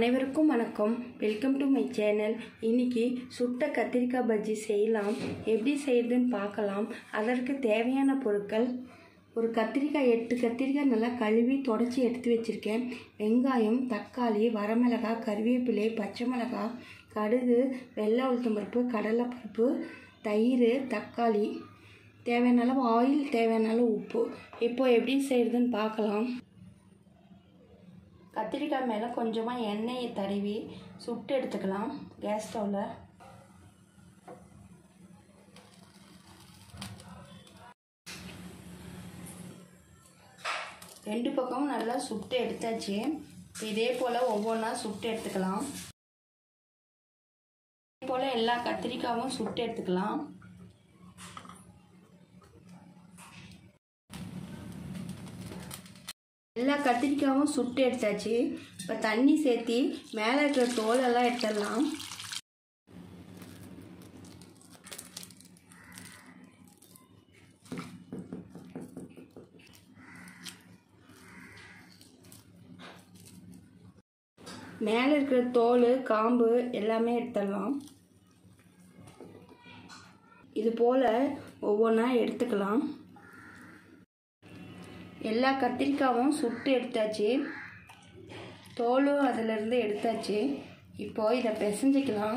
அனைவருக்கும் வணக்கம் welcome to my channel இன்னைக்கு சுட்ட கத்திரிக்காய் பஜ்ஜி செய்யலாம் எப்படி செய்யறதுன்னு பார்க்கலாம் அதற்கு தேவையான பொருட்கள் ஒரு கத்திரிக்காய் எட்டு கத்திரிக்காய் நல்லா கழுவி தொடச்சி எடுத்து வச்சுருக்கேன் வெங்காயம் தக்காளி வரமிளகாய் கருவேப்பிலை பச்சை மிளகாய் கடுகு வெள்ளை உளுத்தம்பருப்பு கடலைப்பருப்பு தயிர் தக்காளி தேவையான அளவு ஆயில் தேவையான அளவு உப்பு இப்போ எப்படி செய்கிறதுன்னு பார்க்கலாம் கத்திரிக்காய் மேலே கொஞ்சமாக எண்ணெயை தடவி சுட்டு எடுத்துக்கலாம் கேஸ் ஸ்டவ்வில் ரெண்டு பக்கமும் நல்லா சுட்டு எடுத்தாச்சு இப்போ இதே போல் ஒவ்வொன்றா சுட்டு எடுத்துக்கலாம் இதே போல் எல்லா கத்திரிக்காயும் சுட்டு எடுத்துக்கலாம் எல்லா கத்திரிக்காயும் சுட்டு எடுத்தாச்சு இப்போ தண்ணி சேர்த்தி மேலே இருக்கிற தோலெல்லாம் எடுத்துடலாம் மேலே இருக்கிற தோல் காம்பு எல்லாமே எடுத்துடலாம் இது போல் ஒவ்வொன்றா எடுத்துக்கலாம் எல்லா கத்திரிக்காயும் சுட்டு எடுத்தாச்சு தோலும் அதிலிருந்து எடுத்தாச்சு இப்போ இதை பிசைஞ்சிக்கலாம்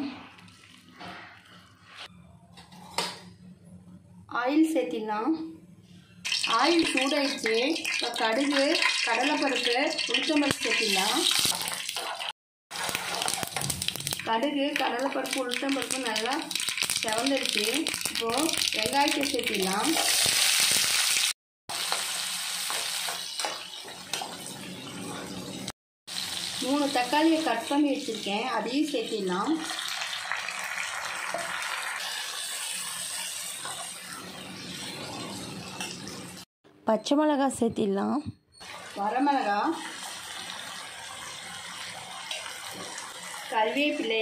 ஆயில் சேர்த்திடலாம் ஆயில் சூடாயிடுச்சு இப்போ கடுகு கடலைப்பருப்பு உளுத்தம்பருப்பு சேர்த்திடலாம் கடுகு கடலைப்பருப்பு உளுத்தம்பருப்பு நல்லா செவந்துடுச்சு இப்போது வெங்காயத்தை சேர்த்திடலாம் மூணு தக்காளியை கட் பண்ணி வச்சுருக்கேன் அதையும் சேர்த்திடலாம் பச்சை மிளகாய் சேர்த்திடலாம் வரமிளகா கருவேப்பிலை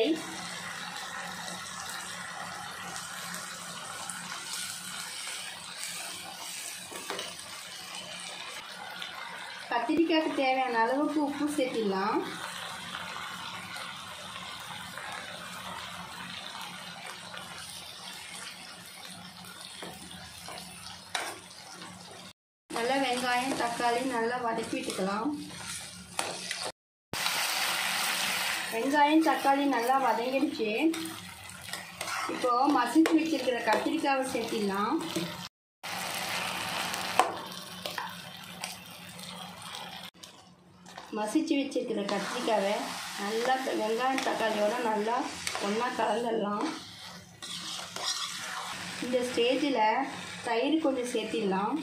கத்திரிக்காய்க்கு தேவையான அளவுக்கு உப்பு சேர்த்திடலாம் நல்லா வெங்காயம் தக்காளி நல்லா வதக்கி விட்டுக்கலாம் வெங்காயம் தக்காளி நல்லா வதங்கிடுச்சு இப்போ மசிச்சு வச்சிருக்கிற கத்திரிக்காவை சேர்த்திடலாம் மசிச்சு வச்சிருக்கிற கத்திரிக்காவை நல்லா வெங்காயம் தக்காளியோட நல்லா ஒன்றா கலந்துடலாம் இந்த ஸ்டேஜில் தயிர் கொஞ்சம் சேர்த்திடலாம்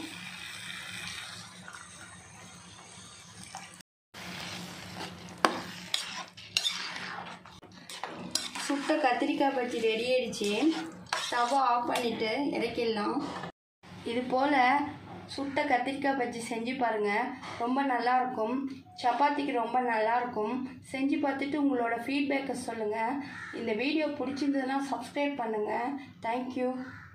சுட்ட கத்திரிக்காய் பச்சி ரெடி ஆயிடுச்சு ஸ்டவ்வை ஆஃப் பண்ணிவிட்டு இறக்கிடலாம் இது போல் சுட்ட கத்திரிக்காய் பஜ்ஜி செஞ்சு பாருங்கள் ரொம்ப நல்லாயிருக்கும் சப்பாத்திக்கு ரொம்ப நல்லாயிருக்கும் செஞ்சு பார்த்துட்டு உங்களோட ஃபீட்பேக்கை சொல்லுங்கள் இந்த வீடியோ பிடிச்சிருந்ததுன்னா சப்ஸ்கிரைப் பண்ணுங்கள் தேங்க்யூ